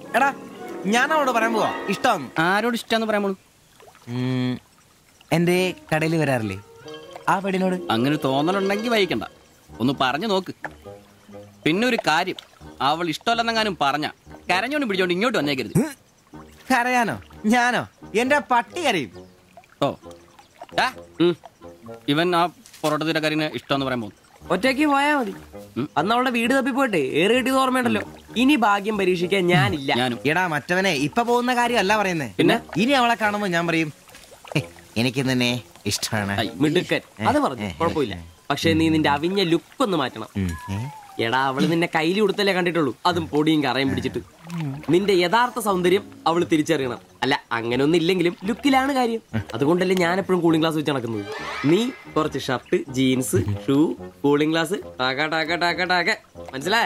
എടാ ഞാൻ അവളോട് പറയാൻ പോവാ ഇഷ്ടം ആരോട് ഇഷ്ടമെന്ന് പറയാൻ പോണു എന്റെ കടയിൽ വരാറില്ലേ ആ പെടിനോട് അങ്ങനെ ഒരു തോന്നലുണ്ടെങ്കിൽ വഹിക്കണ്ട ഒന്ന് പറഞ്ഞു നോക്ക് പിന്നെ ഒരു കാര്യം അവൾ ഇഷ്ടമല്ലെന്നെങ്ങാനും പറഞ്ഞ കരഞ്ഞോണ്ട് പിടിച്ചോണ്ട് ഇങ്ങോട്ട് വന്നേക്കരുത് കരയാനോ ഞാനോ എന്റെ പട്ടി കരയും ഓ ആ, ഉം. ഇവൻ ആ പൊറോട്ട തീരക്കാരിന് ഇഷ്ടമെന്ന് പറയാൻ പോകുന്നു ഒറ്റയ്ക്ക് പോയാ മതി അന്ന് അവളുടെ വീട് തപ്പി പോയിട്ട് ഏറെ കിട്ടിയത് ഓർമ്മയുണ്ടല്ലോ ഇനി ഭാഗ്യം പരീക്ഷിക്കാൻ ഞാനില്ല ഞാനും എടാ മറ്റവനെ ഇപ്പൊ പോകുന്ന കാര്യമല്ല പറയുന്നേ പിന്നെ? ഇനി അവളെ കാണുമ്പോ ഞാൻ പറയും "ഹേ, എനിക്ക് നിന്നെ ഇഷ്ടമാണ് ഐ, മിടുക്കൻ അത് പറഞ്ഞു കുഴപ്പമില്ല പക്ഷെ നീ നിന്റെ അവിഞ്ഞ ലുക്ക് ഒന്ന് മാറ്റണം ഉം. ഏ? എടാ അവള് നിന്നെ കയ്യിൽ കൊടുത്തല്ലേ കണ്ടിട്ടുള്ളൂ അതും പൊടിയും കറയും പിടിച്ചിട്ട് നിന്റെ യഥാർത്ഥ സൗന്ദര്യം അവള് തിരിച്ചറിയണം അല്ല അങ്ങനെ ഒന്നും ഇല്ലെങ്കിലും ലുക്കിലാണ് കാര്യം അതുകൊണ്ടല്ലേ ഞാൻ എപ്പോഴും കൂളിംഗ് ഗ്ലാസ് വെച്ച് നടക്കുന്നത് നീ കുറച്ച് shirt jeans shoe cooling glass ടാക്ക ടാക്ക ടാക്ക ടാക്ക മനസ്സിലായ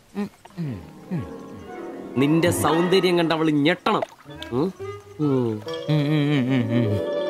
നിന്റെ സൗന്ദര്യം കണ്ട് അവള് ഞെട്ടണം ഉം? ഉം. ഉം, ഉം, ഉം, ഉം, ഉം.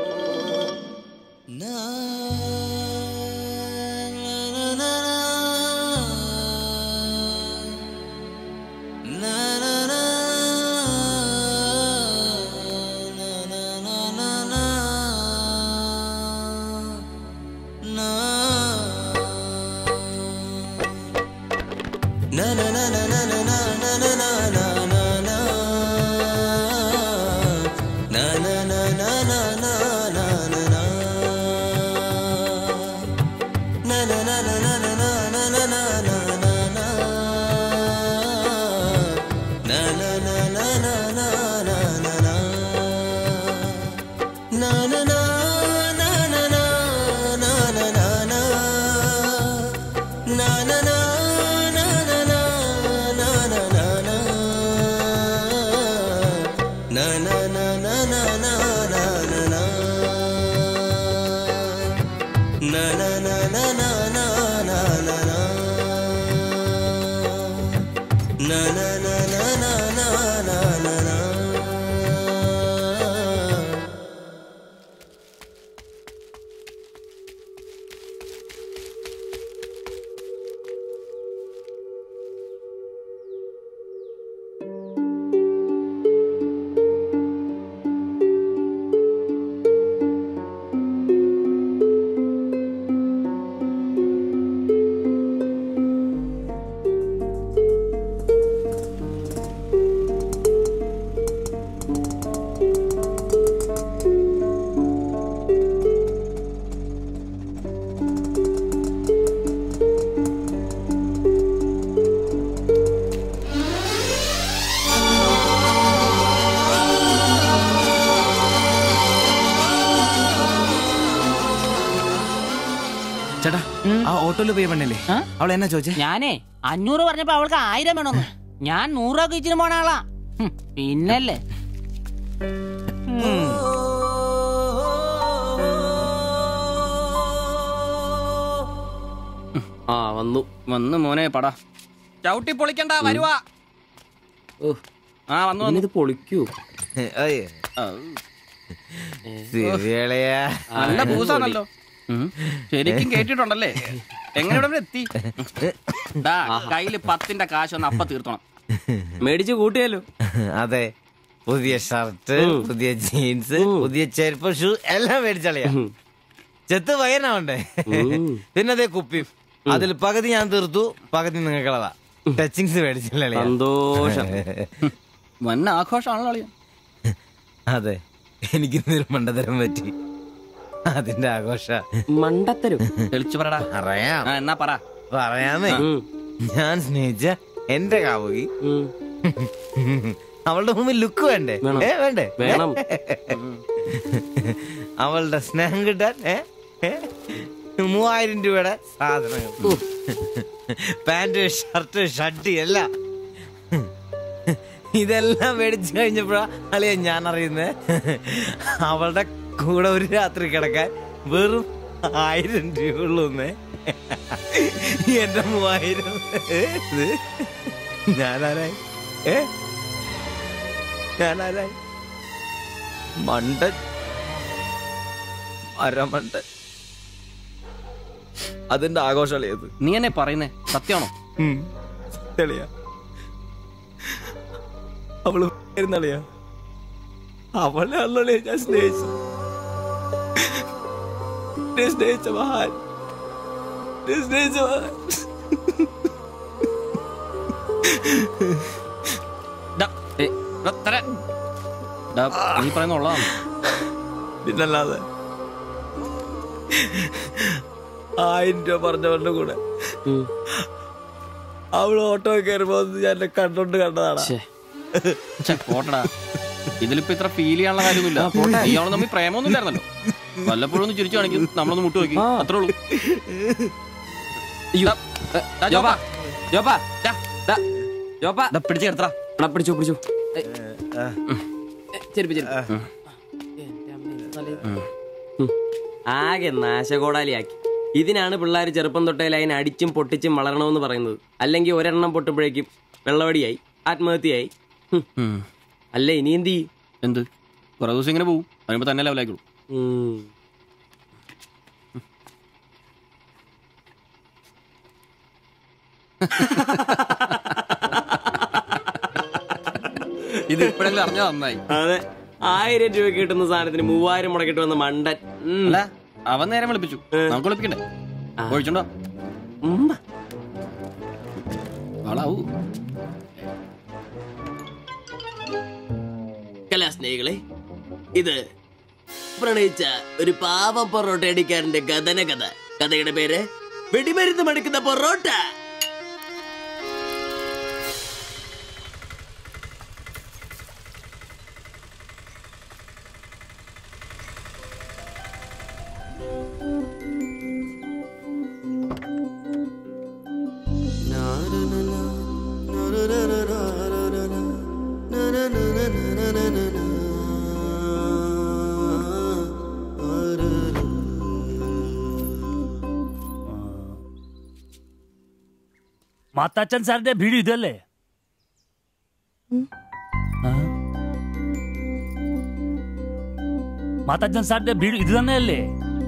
ചേട്ടാ ആ ഓട്ടോയിൽ പോയ പെണ്ണല്ലേ ആ? അവൾ എന്നാ ചോദിച്ചേ ഞാനേ അഞ്ഞൂറ് പറഞ്ഞപ്പോ അവൾക്ക് ആയിരം വേണമെന്ന് ഞാൻ നൂറൊക്കെ ഇച്ചിരി പോണ ആളാ ഹും, പിന്നല്ലേ ആ വന്നു വന്ന് മോനെ പടാ ചവിട്ടി പൊളിക്കണ്ട വരുവാ ഓ, ആ വന്നു വന്നു ഇന്നിത് പൊളിക്കൂ ഓയ്. ആ, സിറിയളയാ. നല്ല പൂസാണല്ലോ ഉം. ശരിക്കും കേട്ടിട്ടുണ്ടല്ലേ എങ്ങനെ ഇവിടെ വരെ എത്തി ദാ, കയ്യില് പത്തിന്റെ കാശ് ഒന്ന് അപ്പ തീർത്തണം മേടിച്ച് കൂട്ടിയല്ലോ അതെ പുതിയ ഷർട്ട് പുതിയ ജീൻസ് പുതിയ ചെരുപ്പ് ഷൂ എല്ലാം മേടിച്ചളിയാ ചെത്ത് പയ്യനാവണ്ടേ പിന്നെ അതേ കുപ്പി അതിൽ പകുതി ഞാൻ തീർത്തു പകുതി നിങ്ങൾക്കുള്ളതാ ടച്ചിങ്സ് മേടിച്ചില്ലേ സന്തോഷം വന്ന ആഘോഷമാണല്ലോ അളിയാ അതെ എനിക്ക് ഇന്നൊരു മണ്ടതരം പറ്റി അതിന്റെ ആഘോഷ മണ്ടത്തരും തെളിച്ചു പറടാ പറയാം ആ എന്നാ പറ പറയാമേ ഉം, ഞാൻ സ്നേഹിച്ച എന്റെ കാമുകി ഉം. അവളുടെ മുമ്പിൽ ലുക്ക് വേണ്ടേ വേണം. ഏ വേണ്ടേ വേണം അവളുടെ സ്നേഹം കിട്ടാൻ ഏ ഏ? മൂവായിരം രൂപയുടെ സാധനങ്ങൾ പാന്റ് ഷർട്ട് ഷർട്ട് എല്ലാം ഇതെല്ലാം മേടിച്ചു കഴിഞ്ഞപ്പോഴാ അളിയ ഞാൻ അറിയുന്നത് അവളുടെ കൂടെ ഒരു രാത്രി കിടക്കാൻ വെറും ആയിരം രൂപ ഉള്ളൂന്നേ എന്റെ മൂവായിരം ഇത് ഞാനാരായി ഏ ഞാനാരായി മണ്ടൻ അരമണ്ടൻ അതിന്റെ ആഘോഷളിയത് നീ എന്നെ പറയുന്നേ സത്യമാണോ തെളിയ അവള് ആയിരുന്നളിയാ അവളെ അല്ലേ ഞാൻ സ്നേഹിച്ചു എന്നെ സ്നേഹിച്ച മഹാൻ എന്നെ സ്നേഹിച്ച മഹാൻ ഡാ, ഏ, ഡാ, തരാൻ. ഡാ, നീ പറയുന്ന ഉള്ളതാണ് പിന്നല്ലാതെ ആയിരം രൂപ പറഞ്ഞവരുടെ കൂടെ ഉം. അവള് ഓട്ടോ കയറുമ്പോ ഞാൻ എന്നെ കണ്ടോണ്ട് കണ്ടതാണ് ശ്ശേ. ഛെ, പോട്ടെടാ ഇതിലിപ്പോ ഇത്ര ഫീൽ ചെയ്യാനുള്ള കാര്യമൊന്നുമില്ല ഇയാള് തമ്മിൽ പ്രേമൊന്നും ഇല്ലായിരുന്നല്ലോ വല്ലപ്പോഴും ഒന്ന് ചിരിച്ചു കാണിക്കും നമ്മളൊന്ന് മുട്ടു നോക്കി അത്രേ ഉള്ളൂ അയ്യോ. ഡാ, ഡാ, ജോപ്പാ ജോപ്പാ ഡാ, ദാ, ജോപ്പാ ഡാ, പിടിച്ച് കിടത്തടാ എടാ, പിടിച്ചോ പിടിച്ചോ ഏ, ഏ, ചെരുപ്പ് ചെരുപ്പ് ഉം. ആകെ നാശകോടാലിയാക്കി ഇതിനാണ് പിള്ളേർ ചെറുപ്പം തൊട്ടേ ലൈൻ അടിച്ചും പൊട്ടിച്ചും വളരണമെന്ന് പറയുന്നത് അല്ലെങ്കിൽ ഒരെണ്ണം പൊട്ടുമ്പോഴേക്കും വെള്ളവടിയായി ആത്മഹത്യയായി ഹും. ഉം. അല്ല ഇനി എന്ത് ചെയ്യും എന്ത് കുറെ ദിവസം ഇങ്ങനെ പോവും വരുമ്പോ തന്നെ ലെവലാക്കിയുള്ളൂ ഉം. ഇത് ഇപ്പോഴെങ്കിലും അറിഞ്ഞാ നന്നായി അതെ ആയിരം രൂപ കിട്ടുന്ന സാധനത്തിന് മൂവായിരം മുടക്കിട്ട് വന്ന മണ്ടൻ ഉം. അല്ല അവൻ നേരം വിളിപ്പിച്ചു നമുക്ക് വിളിപ്പിക്കണ്ടേ ഒഴിച്ചുണ്ടോ ഉം. ആളാവൂ കലാസ്നേഹികളെ ഇത് പ്രണയിച്ച ഒരു പാവം പൊറോട്ട അടിക്കാരന്റെ കഥന കഥ കഥയുടെ പേര് വെടിമരുന്ന് മടുക്കുന്ന പൊറോട്ട മാത്താച്ചൻ സാറിന്റെ വീട് ഇതല്ലേ ആ? മാത്താച്ചൻ സാറിന്റെ വീട് ഇത് തന്നെയല്ലേ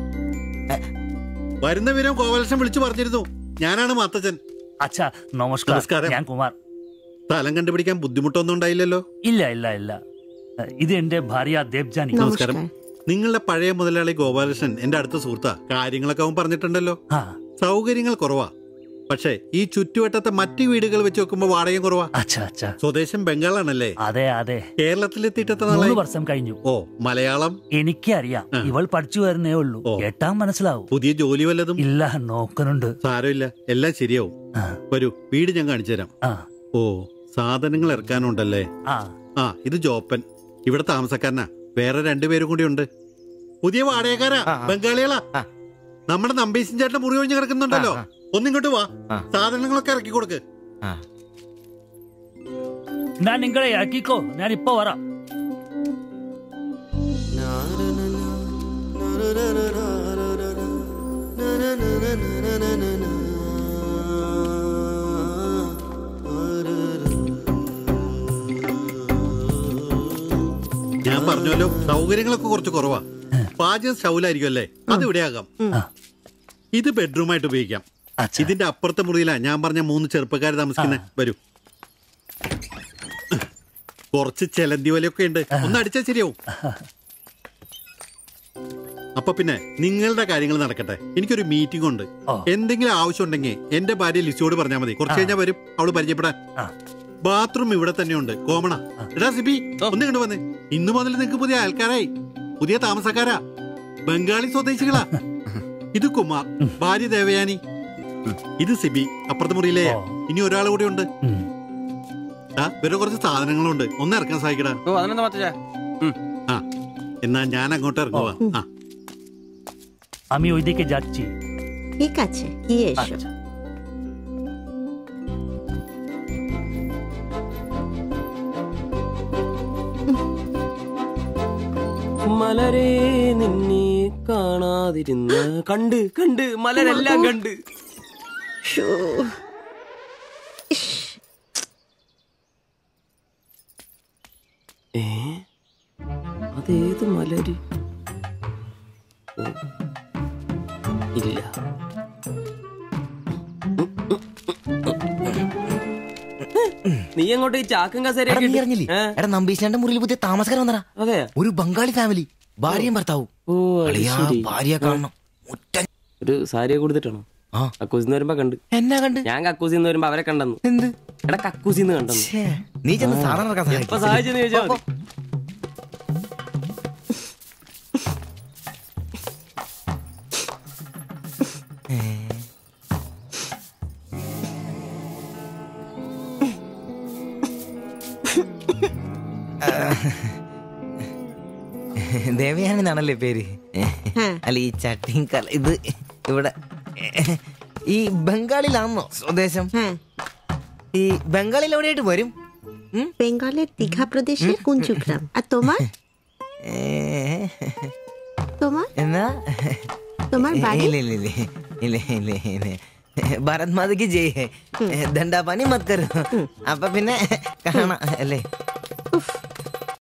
വരുന്ന വിവരം കോവലക്ഷം വിളിച്ചു പറഞ്ഞിരുന്നു ഞാനാണ് മാത്തച്ഛൻ അച്ഛാ നമസ്കാരം നമസ്കാരം. ഞാൻ കുമാർ സ്ഥലം കണ്ടുപിടിക്കാൻ ബുദ്ധിമുട്ടൊന്നും ഉണ്ടായില്ലല്ലോ ഇല്ല ഇല്ല ഇല്ല ഇത് എന്റെ ഭാര്യ ദേബ്ജാനി നമസ്കാരം നിങ്ങളുടെ പഴയ മുതലാളി ഗോപാലകൃഷ്ണൻ എന്റെ അടുത്ത സുഹൃത്താ കാര്യങ്ങളൊക്കെ അവൻ പറഞ്ഞിട്ടുണ്ടല്ലോ ആ സൗകര്യങ്ങൾ കുറവാ പക്ഷേ ഈ ചുറ്റുവട്ടത്തെ മറ്റു വീടുകൾ വെച്ച് നോക്കുമ്പോൾ വാടകയും കുറവാ അച്ഛാ അച്ഛാ സ്വദേശം ബംഗാളാണല്ലേ അതെ അതെ കേരളത്തിലെത്തിയിട്ട് എത്ര മൂന്ന് നാളായി വർഷം കഴിഞ്ഞു ഓ മലയാളം എനിക്കറിയാം ആ. ഇവൾ പഠിച്ചു വരുന്നേ ഉള്ളൂ ഓ. കേട്ടാ മനസ്സിലാവും പുതിയ ജോലി വല്ലതും ഇല്ല നോക്കുന്നുണ്ട് സാരമില്ല എല്ലാം ശരിയാവും ആ, വരൂ വീട് ഞാൻ കാണിച്ചു തരാം ആ, ഓ സാധനങ്ങൾ ഇറക്കാനുണ്ടല്ലേ ആ ആ ഇത് ജോപ്പൻ ഇവിടെ താമസക്കാരനാ വേറെ രണ്ടുപേരും കൂടി ഉണ്ട് പുതിയ വാടകക്കാരാ ആ, ആ. ബംഗാളികളാ ആ. നമ്മുടെ നമ്പീശൻ ചേട്ടൻ മുറി ഒഴിഞ്ഞ് കിടക്കുന്നുണ്ടല്ലോ ആ, ഒന്നിങ്ങോട്ട് വാ ആ. സാധനങ്ങളൊക്കെ ഇറക്കി കൊടുക്ക് ആ. ഞാൻ നിങ്ങളെ ഇറക്കിക്കോ ഞാൻ ഇപ്പൊ വരാം ഞാൻ പറഞ്ഞല്ലോ സൗകര്യങ്ങളൊക്കെ കുറച്ച് കുറവാ പാചകം സ്റ്റൗലായിരിക്കും അല്ലേ അത് ഇവിടെയാകാം ആ. ഇത് ബെഡ്റൂമായിട്ട് ഉപയോഗിക്കാം അച്ഛാ ഇതിന്റെ അപ്പുറത്തെ മുറിയിലാ ഞാൻ പറഞ്ഞ മൂന്ന് ചെറുപ്പക്കാർ താമസിക്കുന്നത് വരൂ കുറച്ച് ചെലന്തി വലയൊക്കെ ഉണ്ട് ഒന്ന് അടിച്ചാൽ ശരിയാവും അപ്പൊ പിന്നെ നിങ്ങളുടെ കാര്യങ്ങൾ നടക്കട്ടെ എനിക്കൊരു മീറ്റിംഗ് ഉണ്ട് ഓ. എന്തെങ്കിലും ആവശ്യം ഉണ്ടെങ്കിൽ എന്റെ ഭാര്യ ലിസിയോട് പറഞ്ഞാൽ മതി കുറച്ച് കഴിഞ്ഞാൽ വരും അവള് പരിചയപ്പെടാൻ ആ. ബാത്റൂം ഇവിടെ തന്നെയുണ്ട് കോമണ എടാ സിബി ഒന്ന് കണ്ടു വന്നേ ഇന്നു മുതൽ നിങ്ങൾക്ക് പുതിയ ആൾക്കാരായി പുതിയ താമസക്കാരാ ബംഗാളി സ്വദേശികളാ ഇത് കുമാർ ഭാര്യ ദേവയാനി ഇത് സിബി അപ്പുറത്തെ മുറിയിലെ ഓ. ഇനി ഒരാൾ കൂടി ഉണ്ട് ഉം. ആ വേറെ കുറച്ച് സാധനങ്ങളുണ്ട് ഒന്ന് ഇറക്കാൻ സഹായിക്കടാ ഓ അതിനെന്താ മച്ചാ ആ എന്നാ ഞാൻ അങ്ങോട്ട് ഇറങ്ങുവാ ആ আমি ওইদিকে যাচ্ছি ঠিক আছে গিয়ে এসো আচ্ছা മലരെ നിന്നെ കാണാതിരുന്ന് കണ്ട് കണ്ട് മലരെല്ലാം കണ്ട് ഷോ ഏ അതേത് മലര് ഓ, ഇല്ല നീ അങ്ങോട്ട് ഈ ചാക്കും എടാ, കസേരയൊക്കെ നീ ഇട്ട്- അറിഞ്ഞില്ലേ ഏ? എടാ നമ്പീശാന്റെ മുറിയിൽ പുതിയ താമസക്കാരൻ വന്നടാ അതെ ഒരു ബംഗാളി ഫാമിലി ഭാര്യയും ഭർത്താവും ഓ അത് അളിയാ ശരി. ഭാര്യ കാണണം മുറ്റ ഒരു സാരിയെ കൊടുത്തിട്ടാണോ ആ കക്കൂസിന്ന് വരുമ്പോ കണ്ട് എന്നാ കണ്ട് ഞാൻ കക്കൂസിന്ന് വരുമ്പോ അവരെ കണ്ടെന്നു എന്ത് എടാ കക്കൂസിന്ന് കണ്ടെന്നു ഛേ, നീ ചെന്ന് സാധനം ഇറക്കാൻ എപ്പോ സഹായിക്ക്. സഹായിച്ചെന്ന് ചോദിച്ചാ മതി ദേവയാനി എന്നാണല്ലേ പേര് അല്ല ഈ ചട്ടിയും കല ഇത് ഇവിടെ ഈ ബംഗാളിലാണോ സ്വദേശം হ্যাঁ ഈ ബംഗാളിൽ എവിടെയായിട്ട് വരും ഉം? বেঙ্গলের দীঘা প্রদেশের কুঞ্জুগ্রাম আর তোমার ഏ, তোমার എന്നാ তোমার বাড়ি ഇല്ല ഇല്ല ഇല്ല ഇല്ല ഇല്ല ഇല്ല ഭാരത് മാതയ്ക്ക് ജയ് ദണ്ഡാപാനി മത് കരു അപ്പൊ പിന്നെ കാണാം അല്ലേ উফ